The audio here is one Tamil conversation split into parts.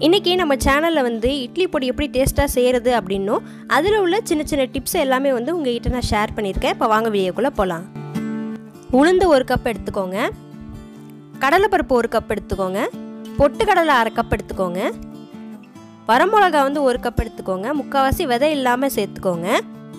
இன்றைக்கி நம்ம சேனலில் வந்து இட்லி பொடி எப்படி டேஸ்ட்டாக செய்கிறது அப்படின்னும் அதில் உள்ள சின்ன சின்ன டிப்ஸ் எல்லாமே வந்து உங்ககிட்ட நான் ஷேர் பண்ணியிருக்கேன் இப்போ வாங்க வீடியோக்குள்ளே போகலாம் உளுந்து ஒரு கப் எடுத்துக்கோங்க கடலைப்பருப்பு ஒரு கப் எடுத்துக்கோங்க பொட்டுக்கடலை அரை கப் எடுத்துக்கோங்க வரமிளகா வந்து ஒரு கப் எடுத்துக்கோங்க முக்கால்வாசி விதை இல்லாமல் சேர்த்துக்கோங்க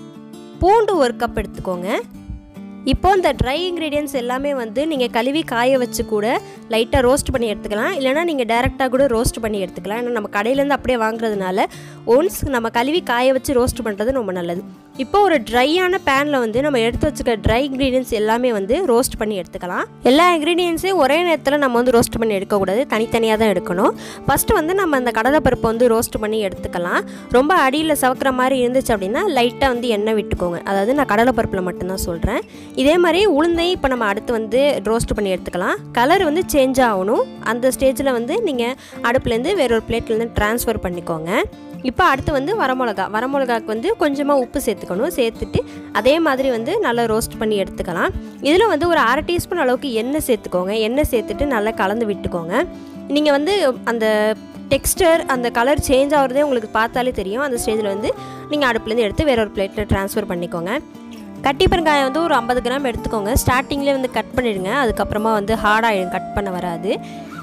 பூண்டு ஒரு கப் எடுத்துக்கோங்க இப்போ இந்த ட்ரை இன்க்ரீடியன்ஸ் எல்லாமே வந்து நீங்கள் கழுவி காய வச்சு கூட லைட்டாக ரோஸ்ட் பண்ணி எடுத்துக்கலாம் இல்லைனா நீங்கள் டேரெக்டாக கூட ரோஸ்ட் பண்ணி எடுத்துக்கலாம் ஏன்னா நம்ம கடையிலேருந்து அப்படியே வாங்குறதுனால ஒன்ஸ் நம்ம கழுவி காய வச்சு ரோஸ்ட் பண்ணுறது ரொம்ப நல்லது இப்போ ஒரு ட்ரையான பேனில் வந்து நம்ம எடுத்து வச்சுக்க ட்ரை இன்க்ரீடியன்ஸ் எல்லாமே வந்து ரோஸ்ட் பண்ணி எடுத்துக்கலாம் எல்லா இன்க்ரீடியன்ஸையும் ஒரே நேரத்தில் நம்ம வந்து ரோஸ்ட் பண்ணி எடுக்கக்கூடாது தனித்தனியாக தான் எடுக்கணும் ஃபஸ்ட்டு வந்து நம்ம அந்த கடலைப்பருப்பை வந்து ரோஸ்ட் பண்ணி எடுத்துக்கலாம் ரொம்ப அடியில் சவக்கிற மாதிரி இருந்துச்சு அப்படின்னா லைட்டாக வந்து எண்ணெய் விட்டுக்கோங்க அதாவது நான் கடலைப்பருப்பில் மட்டும்தான் சொல்கிறேன் இதே மாதிரி உளுந்தையும் இப்போ நம்ம அடுத்து வந்து ரோஸ்ட் பண்ணி எடுத்துக்கலாம் கலர் வந்து சேஞ்ச் ஆகணும் அந்த ஸ்டேஜில் வந்து நீங்கள் அடுப்புலேருந்து வேற ஒரு பிளேட்லேருந்து ட்ரான்ஸ்ஃபர் பண்ணிக்கோங்க இப்போ அடுத்து வந்து வரமிளகா வரமிளகாக்கு வந்து கொஞ்சமாக உப்பு சேர்த்துக்கணும் சேர்த்துட்டு அதே மாதிரி வந்து நல்லா ரோஸ்ட் பண்ணி எடுத்துக்கலாம் இதில் வந்து ஒரு அரை டீஸ்பூன் அளவுக்கு எண்ணெய் சேர்த்துக்கோங்க எண்ணெய் சேர்த்துட்டு நல்லா கலந்து விட்டுக்கோங்க நீங்கள் வந்து அந்த டெக்ஸ்டர் அந்த கலர் சேஞ்ச் ஆகிறதே உங்களுக்கு பார்த்தாலே தெரியும் அந்த ஸ்டேஜில் வந்து நீங்கள் அடுப்புலேருந்து எடுத்து வேற ஒரு பிளேட்டில் ட்ரான்ஸ்ஃபர் பண்ணிக்கோங்க கட்டி பெருங்காயம் வந்து ஒரு ஐம்பது கிராம் எடுத்துக்கோங்க ஸ்டார்டிங்லேயே வந்து கட் பண்ணிடுங்க அதுக்கப்புறமா வந்து ஹார்டாகிடும் கட் பண்ண வராது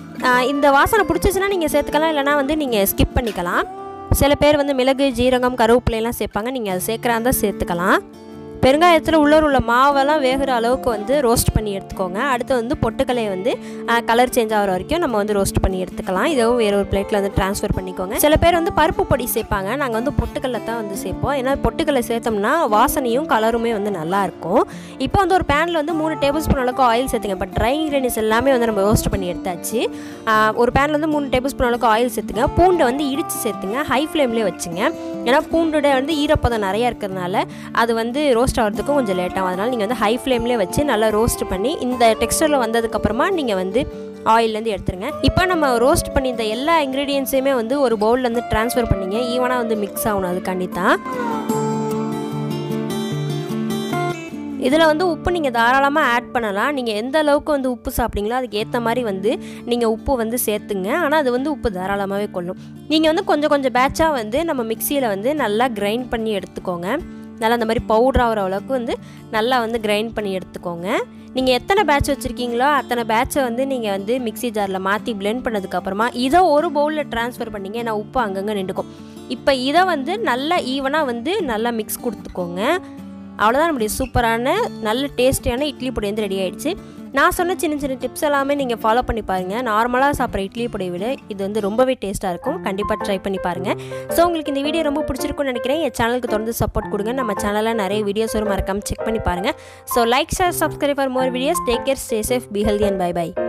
இந்த வாசனை பிடிச்சிச்சின்னா நீங்கள் சேர்த்துக்கலாம் இல்லைனா வந்து நீங்கள் ஸ்கிப் பண்ணிக்கலாம் சில பேர் வந்து மிளகு ஜீரகம் கருவேப்பிலையெல்லாம் சேர்ப்பாங்க நீங்கள் அதை சேர்க்குறா இருந்தால் சேர்த்துக்கலாம் பெருங்காயத்தில் உள்ளூர் உள்ள மாவெல்லாம் வேகிற அளவுக்கு வந்து ரோஸ்ட் பண்ணி எடுத்துக்கோங்க அடுத்து வந்து பொட்டுக்கலையை வந்து கலர் சேஞ்ச் ஆகிற வரைக்கும் நம்ம வந்து ரோஸ்ட் பண்ணி எடுத்துக்கலாம் இதுவும் வேறு ஒரு பிளேட்டில் வந்து ட்ரான்ஸ்ஃபர் பண்ணிக்கோங்க சில பேர் வந்து பருப்பு பொடி சேர்ப்பாங்க நாங்கள் வந்து பொட்டுக்கல்லை தான் வந்து சேர்ப்போம் ஏன்னா பொட்டுக்கல்லை சேர்த்தோம்னா வாசனையும் கலருமே வந்து நல்லாயிருக்கும் இப்போ வந்து ஒரு பேனில் வந்து மூணு டேபிள் ஸ்பூன் அளவுக்கு ஆயில் சேர்த்துங்க இப்போ ட்ரை இன்க்ரீடியன்ஸ் எல்லாமே வந்து நம்ம ரோஸ்ட் பண்ணி எடுத்தாச்சு ஒரு பேனில் வந்து மூணு டேபிள் ஸ்பூன் அளவுக்கு ஆயில் சேர்த்துங்க பூண்டை வந்து இடித்து சேர்த்துங்க ஹை ஃப்ளேம்லேயே வச்சுங்க ஏன்னா பூண்டோட வந்து ஈரப்பதம் நிறையா இருக்கிறதுனால அது வந்து ரோஸ்ட் ஆகிறதுக்கும் கொஞ்சம் லேட் ஆகும் அதனால் நீங்கள் வந்து ஹை ஃப்ளேம்லேயே வச்சு நல்லா ரோஸ்ட் பண்ணி இந்த டெக்ஸ்டரில் வந்ததுக்கப்புறமா நீங்கள் வந்து ஆயிலேருந்து எடுத்துருங்க இப்போ நம்ம ரோஸ்ட் பண்ணி இந்த எல்லா இன்க்ரீடியன்ஸையுமே வந்து ஒரு பவுல்லேருந்து ட்ரான்ஸ்ஃபர் பண்ணிங்க ஈவனாக வந்து மிக்ஸ் ஆகணும் அதுக்காண்டி தான் இதில் வந்து உப்பு நீங்கள் தாராளமாக ஆட் பண்ணலாம் நீங்கள் எந்த அளவுக்கு வந்து உப்பு சாப்பிட்டீங்களோ அதுக்கு ஏற்ற மாதிரி வந்து நீங்கள் உப்பு வந்து சேர்த்துங்க ஆனால் அது வந்து உப்பு தாராளமாகவே கொள்ளும் நீங்கள் வந்து கொஞ்சம் கொஞ்சம் பேட்சாக வந்து நம்ம மிக்சியில் வந்து நல்லா கிரைண்ட் பண்ணி எடுத்துக்கோங்க நல்லா அந்த மாதிரி பவுடர் ஆகிற அளவுக்கு வந்து நல்லா வந்து கிரைண்ட் பண்ணி எடுத்துக்கோங்க நீங்கள் எத்தனை பேட்ச் வச்சுருக்கீங்களோ அத்தனை பேட்சை வந்து நீங்கள் வந்து மிக்சி ஜாரில் மாற்றி பிளெண்ட் பண்ணதுக்கப்புறமா இதை ஒரு பவுலில் ட்ரான்ஸ்ஃபர் பண்ணிங்க ஏன்னா உப்பு அங்கங்கே நின்றுக்கும் இப்போ இதை வந்து நல்லா ஈவனாக வந்து நல்லா மிக்ஸ் கொடுத்துக்கோங்க அவ்வளோதான் நம்முடைய சூப்பரான நல்ல டேஸ்டியான இட்லி பொடி வந்து ரெடி ஆகிடுச்சு நான் சொன்ன சின்ன சின்ன டிப்ஸ் எல்லாமே நீங்கள் ஃபாலோ பண்ணி பாருங்கள் நார்மலாக சாப்பிட்ற இட்லி பொடியை விட இது வந்து ரொம்பவே டேஸ்ட்டாக இருக்கும் கண்டிப்பாக ட்ரை பண்ணி பாருங்கள் ஸோ உங்களுக்கு இந்த வீடியோ ரொம்ப பிடிச்சிருக்கும்னு நினைக்கிறேன் என் சேனலுக்கு தொடர்ந்து சப்போர்ட் கொடுங்க நம்ம சேனலில் நிறைய வீடியோஸ் வரும் மறக்காமல் செக் பண்ணி பாருங்கள் so like share subscribe for more videos take care stay safe be healthy and bye by